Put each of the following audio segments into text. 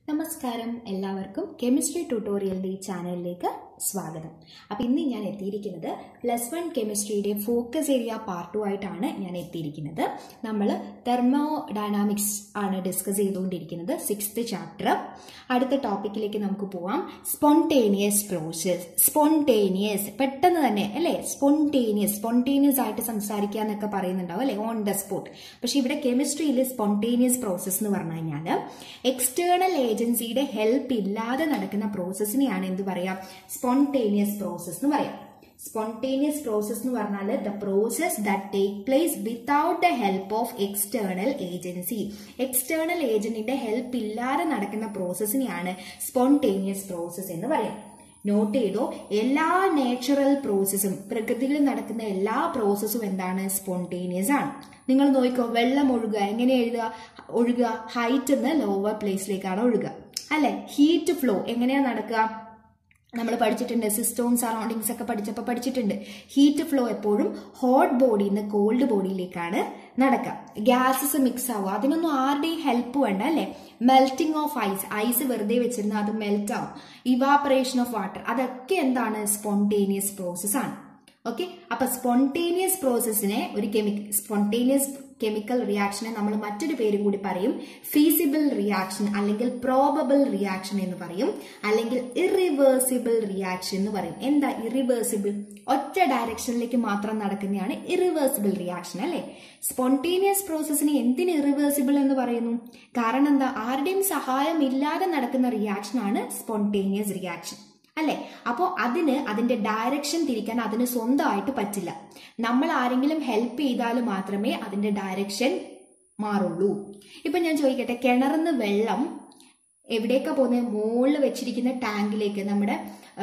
നമസ്കാരം എല്ലാവർക്കും കെമിസ്ട്രി ട്യൂട്ടോറിയലിൻ്റെ ഈ ചാനലിലേക്ക് സ്വാഗതം അപ്പോൾ ഇന്ന് ഞാൻ എത്തിയിരിക്കുന്നത് പ്ലസ് വൺ കെമിസ്ട്രിയുടെ ഫോക്കസ് ഏരിയ പാർട്ട് ടു ആയിട്ടാണ് ഞാൻ എത്തിയിരിക്കുന്നത് നമ്മൾ തെർമോ ഡൈനാമിക്സ് ആണ് ഡിസ്കസ് ചെയ്തുകൊണ്ടിരിക്കുന്നത് സിക്സ്ത് ചാപ്റ്റർ അടുത്ത ടോപ്പിക്കിലേക്ക് നമുക്ക് പോവാം സ്പോണ്ടേനിയസ് പ്രോസസ് സ്പോണ്ടേനിയസ് പെട്ടെന്ന് തന്നെ അല്ലേ സ്പോണ്ടേനിയസ് സ്പോണ്ടേനിയസ് ആയിട്ട് സംസാരിക്കുക എന്നൊക്കെ പറയുന്നുണ്ടാവും അല്ലേ ഓൺ ദ സ്പോട്ട് പക്ഷെ ഇവിടെ കെമിസ്ട്രിയിൽ സ്പോണ്ടേനിയസ് പ്രോസസ് എന്ന് പറഞ്ഞു കഴിഞ്ഞാൽ എക്സ്റ്റേണൽ ഏജൻസിയുടെ ഹെൽപ്പ് ഇല്ലാതെ നടക്കുന്ന പ്രോസസ്സിനെയാണ് എന്ത് പറയാം സ്പോണ്ടേനിയസ് പ്രോസസ് എന്ന് പറയാം സ്പോണ്ടേനിയസ് പ്രോസസ് എന്ന് പറഞ്ഞാൽ the process that take place without the help of external agency external ഏജന്റിന്റെ ഹെൽപ്പ് ഇല്ലാതെ നടക്കുന്ന പ്രോസസ്സിനെയാണ് സ്പോണ്ടേനിയസ് പ്രോസസ് എന്ന് പറയാം നോട്ട് ചെയ്തോ എല്ലാ നാച്ചുറൽ പ്രോസസ്സും പ്രകൃതിയിൽ നടക്കുന്ന എല്ലാ പ്രോസസ്സും എന്താണ് സ്പോണ്ടേനിയസ് ആണ് നിങ്ങൾ നോക്കിക്കോ വെള്ളം ഒഴുകുക എങ്ങനെ എഴുതുക ഒഴുകുക ഹൈറ്റ് നിന്ന് ലോവർ പ്ലേസിലേക്കാണ് ഒഴുകുക അല്ലെ ഹീറ്റ് ഫ്ലോ എങ്ങനെയാ നടക്കുക നമ്മൾ പഠിച്ചിട്ടുണ്ട് സിസ്റ്റോൺ സറൗണ്ടിങ്സ് ഒക്കെ പഠിച്ചപ്പോൾ പഠിച്ചിട്ടുണ്ട് ഹീറ്റ് ഫ്ലോ എപ്പോഴും ഹോട്ട് ബോഡിയിൽ നിന്ന് കോൾഡ് ബോഡിയിലേക്കാണ് നടക്കുക ഗ്യാസസ് മിക്സ് ആവുക അതിനൊന്നും ആരുടെയും ഹെൽപ്പ് വേണ്ട അല്ലേ മെൽറ്റിംഗ് ഓഫ് ഐസ് ഐസ് വെറുതെ വെച്ചിരുന്നാൽ അത് മെൽറ്റ് ആവും ഇവാപറേഷൻ ഓഫ് വാട്ടർ അതൊക്കെ എന്താണ് സ്പോണ്ടേനിയസ് പ്രോസസ് ആണ് ഓക്കെ അപ്പൊ സ്പോണ്ടേനിയസ് പ്രോസസ്സിനെ ഒരു കെമിക്കൽ സ്പോണ്ടേനിയസ് കെമിക്കൽ റിയാക്ഷനെ നമ്മൾ മറ്റൊരു പേരും കൂടി പറയും ഫീസിബിൾ റിയാക്ഷൻ അല്ലെങ്കിൽ പ്രോബബിൾ റിയാക്ഷൻ എന്ന് പറയും അല്ലെങ്കിൽ ഇറിവേഴ്സിബിൾ റിയാക്ഷൻ എന്ന് പറയും എന്താ ഇറിവേഴ്സിബിൾ ഒറ്റ ഡയറക്ഷനിലേക്ക് മാത്രം നടക്കുന്നതാണ് ഇറിവേഴ്സിബിൾ റിയാക്ഷൻ അല്ലെ സ്പോണ്ടേനിയസ് പ്രോസസ്സിന് എന്തിന് ഇറിവേഴ്സിബിൾ എന്ന് പറയുന്നു കാരണം എന്താ ആരുടെയും സഹായം ഇല്ലാതെ നടക്കുന്ന റിയാക്ഷൻ ആണ് സ്പോണ്ടേനിയസ് റിയാക്ഷൻ അല്ലെ അപ്പോൾ അതിന് അതിന്റെ ഡയറക്ഷൻ തിരിക്കാൻ അതിന് സ്വന്തമായിട്ട് പറ്റില്ല നമ്മൾ ആരെങ്കിലും ഹെൽപ്പ് ചെയ്താൽ മാത്രമേ അതിന്റെ ഡയറക്ഷൻ മാറുള്ളൂ ഇപ്പൊ ഞാൻ ചോദിക്കട്ടെ കിണറിന്ന് വെള്ളം എവിടേക്കാ പോകുന്നത് മുകളിൽ വെച്ചിരിക്കുന്ന ടാങ്കിലേക്ക് നമ്മുടെ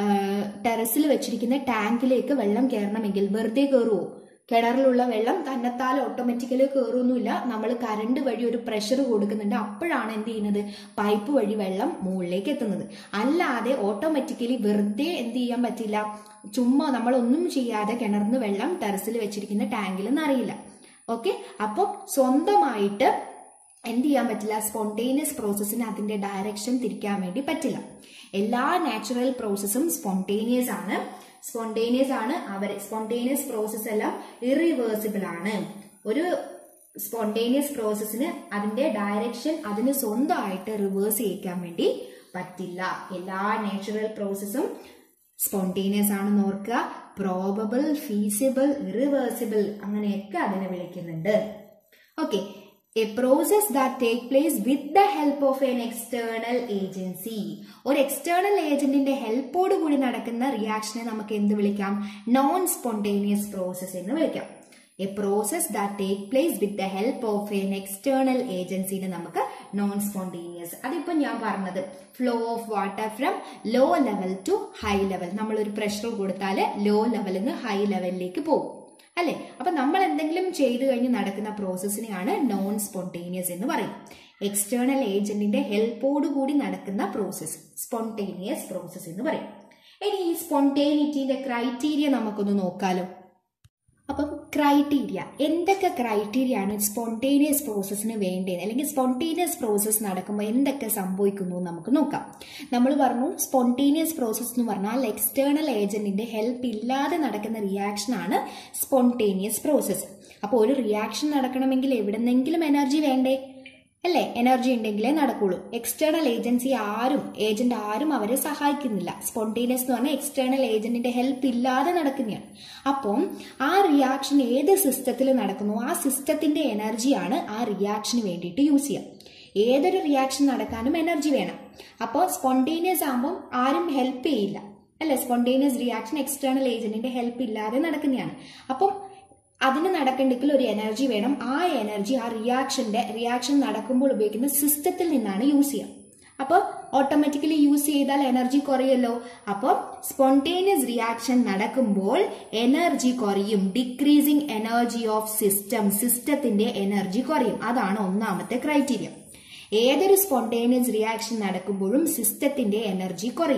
ടെറസിൽ വെച്ചിരിക്കുന്ന ടാങ്കിലേക്ക് വെള്ളം കയറണമെങ്കിൽ വെറുതെ കയറുമോ കിണറിലുള്ള വെള്ളം തന്നെത്താൽ ഓട്ടോമാറ്റിക്കലി കയറുമൊന്നുമില്ല നമ്മൾ കറണ്ട് വഴി ഒരു പ്രഷർ കൊടുക്കുന്നുണ്ട് അപ്പോഴാണ് എന്ത് ചെയ്യുന്നത് പൈപ്പ് വഴി വെള്ളം മുകളിലേക്ക് എത്തുന്നത് അല്ലാതെ ഓട്ടോമാറ്റിക്കലി വെറുതെ എന്ത് ചെയ്യാൻ പറ്റില്ല ചുമ്മാ നമ്മളൊന്നും ചെയ്യാതെ കിണറിന്ന് വെള്ളം ടെറസിൽ വെച്ചിരിക്കുന്ന ടാങ്കിൽ നിന്നറിയില്ല ഓക്കെ അപ്പോൾ സ്വന്തമായിട്ട് എന്ത് ചെയ്യാൻ പറ്റില്ല സ്പോണ്ടേനിയസ് പ്രോസസ്സിന് അതിന്റെ ഡയറക്ഷൻ തിരിക്കാൻ വേണ്ടി പറ്റില്ല എല്ലാ നാച്ചുറൽ പ്രോസസ്സും സ്പോണ്ടേനിയസ് ആണ് സ്പോണ്ടേനിയസ് ആണ് അവർ സ്പോണ്ടേനിയസ് പ്രോസസ് എല്ലാം ഇറിവേഴ്സിബിൾ ആണ് ഒരു സ്പോണ്ടേനിയസ് പ്രോസസ്സിന് അതിന്റെ ഡയറക്ഷൻ അതിന് സ്വന്തമായിട്ട് റിവേഴ്സ് ചെയ്യിക്കാൻ വേണ്ടി പറ്റില്ല എല്ലാ നാച്ചുറൽ പ്രോസസ്സും സ്പോണ്ടേനിയസ് ആണെന്ന് ഓർക്കുക പ്രോബബിൾ ഫീസിബിൾ ഇറിവേഴ്സിബിൾ അങ്ങനെയൊക്കെ അതിനെ വിളിക്കുന്നുണ്ട് okay a process that take place with the help of an external agency ഒരു എക്സ്റ്റേണൽ ഏജന്റിന്റെ ഹെൽപ്പോട് കൂടി നടക്കുന്ന റിയാക്ഷനെ നമുക്ക് എന്ത് വിളിക്കാം നോൺ സ്പോണ്ടേനിയസ് പ്രോസസ് എന്ന് വിളിക്കാം a process that take place with the help of an external ഏജൻസിനെ നമുക്ക് നോൺ സ്പോണ്ടേനിയസ് അതിപ്പോ ഞാൻ പറഞ്ഞത് flow of water from low level to high level നമ്മൾ ഒരു പ്രഷർ കൊടുത്താൽ ലോ ലെവലിൽ നിന്ന് ഹൈ ലെവലിലേക്ക് പോകും അല്ലെ അപ്പൊ നമ്മൾ എന്തെങ്കിലും ചെയ്തു കഴിഞ്ഞ് നടക്കുന്ന പ്രോസസ്സിനെയാണ് നോൺ സ്പോണ്ടേനിയസ് എന്ന് പറയും എക്സ്റ്റേണൽ ഏജന്റിന്റെ ഹെൽപ്പോട് കൂടി നടക്കുന്ന പ്രോസസ് സ്പോണ്ടേനിയസ് പ്രോസസ് എന്ന് പറയും ഇനി ഈ സ്പോണ്ടേനിറ്റിന്റെ ക്രൈറ്റീരിയ നമുക്കൊന്ന് നോക്കാലോ അപ്പം ക്രൈറ്റീരിയ എന്തൊക്കെ ക്രൈറ്റീരിയ ആണ് സ്പോണ്ടേനിയസ് പ്രോസസ്സിന് വേണ്ടത് അല്ലെങ്കിൽ സ്പോണ്ടേനിയസ് പ്രോസസ്സ് നടക്കുമ്പോൾ എന്തൊക്കെ സംഭവിക്കുന്നു നമുക്ക് നോക്കാം നമ്മൾ പറഞ്ഞു സ്പോണ്ടേനിയസ് പ്രോസസ്സ് എന്ന് പറഞ്ഞാൽ എക്സ്റ്റേണൽ ഏജന്റിന്റെ ഹെൽപ്പ് ഇല്ലാതെ നടക്കുന്ന റിയാക്ഷൻ ആണ് സ്പോണ്ടേനിയസ് പ്രോസസ്സ് അപ്പോൾ ഒരു റിയാക്ഷൻ നടക്കണമെങ്കിൽ എവിടെന്നെങ്കിലും എനർജി വേണ്ടേ അല്ലേ എനർജി ഉണ്ടെങ്കിലേ നടക്കുള്ളൂ എക്സ്റ്റേണൽ ഏജൻസി ആരും ഏജന്റ് ആരും അവരെ സഹായിക്കുന്നില്ല സ്പോണ്ടേനിയസ് എന്ന് പറഞ്ഞാൽ എക്സ്റ്റേണൽ ഏജന്റിന്റെ ഹെൽപ്പ് ഇല്ലാതെ നടക്കുന്നതാണ് അപ്പം ആ റിയാക്ഷൻ ഏത് സിസ്റ്റത്തിൽ നടക്കുന്നു ആ സിസ്റ്റത്തിന്റെ എനർജിയാണ് ആ റിയാക്ഷന് വേണ്ടിയിട്ട് യൂസ് ചെയ്യുക ഏതൊരു റിയാക്ഷൻ നടക്കാനും എനർജി വേണം അപ്പോൾ സ്പോണ്ടേനിയസ് ആകുമ്പോൾ ആരും ഹെൽപ്പ് ചെയ്യില്ല അല്ലെ സ്പോണ്ടേനിയസ് റിയാക്ഷൻ എക്സ്റ്റേണൽ ഏജന്റിന്റെ ഹെൽപ്പ് ഇല്ലാതെ നടക്കുന്നതാണ് അപ്പം അതിന് നടക്കണ്ടെങ്കിൽ ഒരു എനർജി വേണം ആ എനർജി ആ റിയാക്ഷന്റെ റിയാക്ഷൻ നടക്കുമ്പോൾ ഉപയോഗിക്കുന്ന സിസ്റ്റത്തിൽ നിന്നാണ് യൂസ് ചെയ്യുക അപ്പോൾ ഓട്ടോമാറ്റിക്കലി യൂസ് ചെയ്താൽ എനർജി കുറയല്ലോ അപ്പോൾ സ്പോണ്ടേനിയസ് റിയാക്ഷൻ നടക്കുമ്പോൾ എനർജി കുറയും ഡിക്രീസിങ് എനർജി ഓഫ് സിസ്റ്റം സിസ്റ്റത്തിന്റെ എനർജി കുറയും അതാണ് ഒന്നാമത്തെ ക്രൈറ്റീരിയ ഏതൊരു സ്പോണ്ടേനിയസ് റിയാക്ഷൻ നടക്കുമ്പോഴും സിസ്റ്റത്തിന്റെ എനർജി കുറയും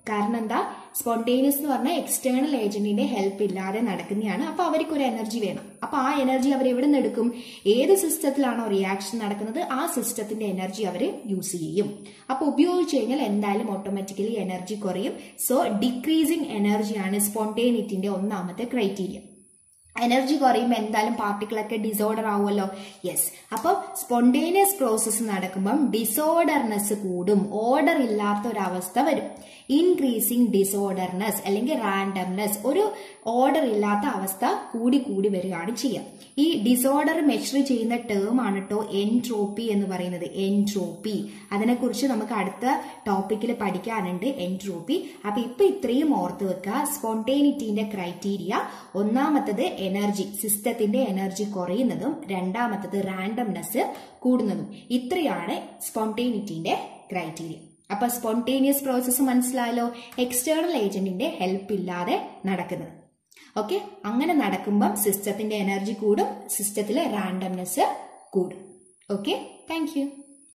കാരണം എന്താ സ്പോണ്ടേനിയസ് എന്ന് പറഞ്ഞാൽ എക്സ്റ്റേണൽ ഏജന്റിന്റെ ഹെൽപ്പ് ഇല്ലാതെ നടക്കുന്നതാണ് അപ്പൊ അവർക്ക് ഒരു എനർജി വേണം അപ്പൊ ആ എനർജി അവർ എവിടെ നിന്ന് എടുക്കും ഏത് സിസ്റ്റത്തിലാണോ റിയാക്ഷൻ നടക്കുന്നത് ആ സിസ്റ്റത്തിന്റെ എനർജി അവർ യൂസ് ചെയ്യും അപ്പൊ ഉപയോഗിച്ച് കഴിഞ്ഞാൽ എന്തായാലും ഓട്ടോമാറ്റിക്കലി എനർജി കുറയും സോ ഡിക്രീസിങ് എനർജിയാണ് സ്പോണ്ടേനിറ്റിന്റെ ഒന്നാമത്തെ ക്രൈറ്റീരിയ എനർജി കുറയുമ്പോൾ എന്തായാലും പാർട്ടിക്കിളൊക്കെ ഡിസോർഡർ ആവുമല്ലോ യെസ് അപ്പം സ്പോണ്ടേനിയസ് പ്രോസസ്സ് നടക്കുമ്പം ഡിസോർഡർനെസ് കൂടും ഓർഡർ ഇല്ലാത്ത ഒരു അവസ്ഥ വരും ഇൻക്രീസിങ് ഡിസോർഡർനെസ് അല്ലെങ്കിൽ റാൻഡംനെസ് ഒരു ഓർഡർ ഇല്ലാത്ത അവസ്ഥ കൂടി കൂടി വരികയാണ് ചെയ്യുക ഈ ഡിസോർഡർ മെഷർ ചെയ്യുന്ന ടേം ആണ് കേട്ടോ എൻട്രോപ്പി എന്ന് പറയുന്നത് എൻട്രോപ്പി അതിനെക്കുറിച്ച് നമുക്ക് അടുത്ത ടോപ്പിക്കിൽ പഠിക്കാനുണ്ട് എൻട്രോപ്പി അപ്പൊ ഇപ്പൊ ഇത്രയും ഓർത്ത് വെക്കുക സ്പോണ്ടേനിറ്റിന്റെ ക്രൈറ്റീരിയ ഒന്നാമത്തത് എനർജി സിസ്റ്റത്തിന്റെ എനർജി കുറയുന്നതും രണ്ടാമത്തത് റാൻഡംനെസ് കൂടുന്നതും ഇത്രയാണ് സ്പോണ്ടേനിറ്റിന്റെ ക്രൈറ്റീരിയ അപ്പൊ സ്പോണ്ടേനിയസ് പ്രോസസ്സ് മനസ്സിലായല്ലോ എക്സ്റ്റേണൽ ഏജന്റിന്റെ ഹെൽപ്പ് ഇല്ലാതെ നടക്കുന്നത് ഓക്കെ അങ്ങനെ നടക്കുമ്പം സിസ്റ്റത്തിന്റെ എനർജി കൂടും സിസ്റ്റത്തിലെ റാൻഡംനെസ് കൂടും ഓക്കെ താങ്ക് യു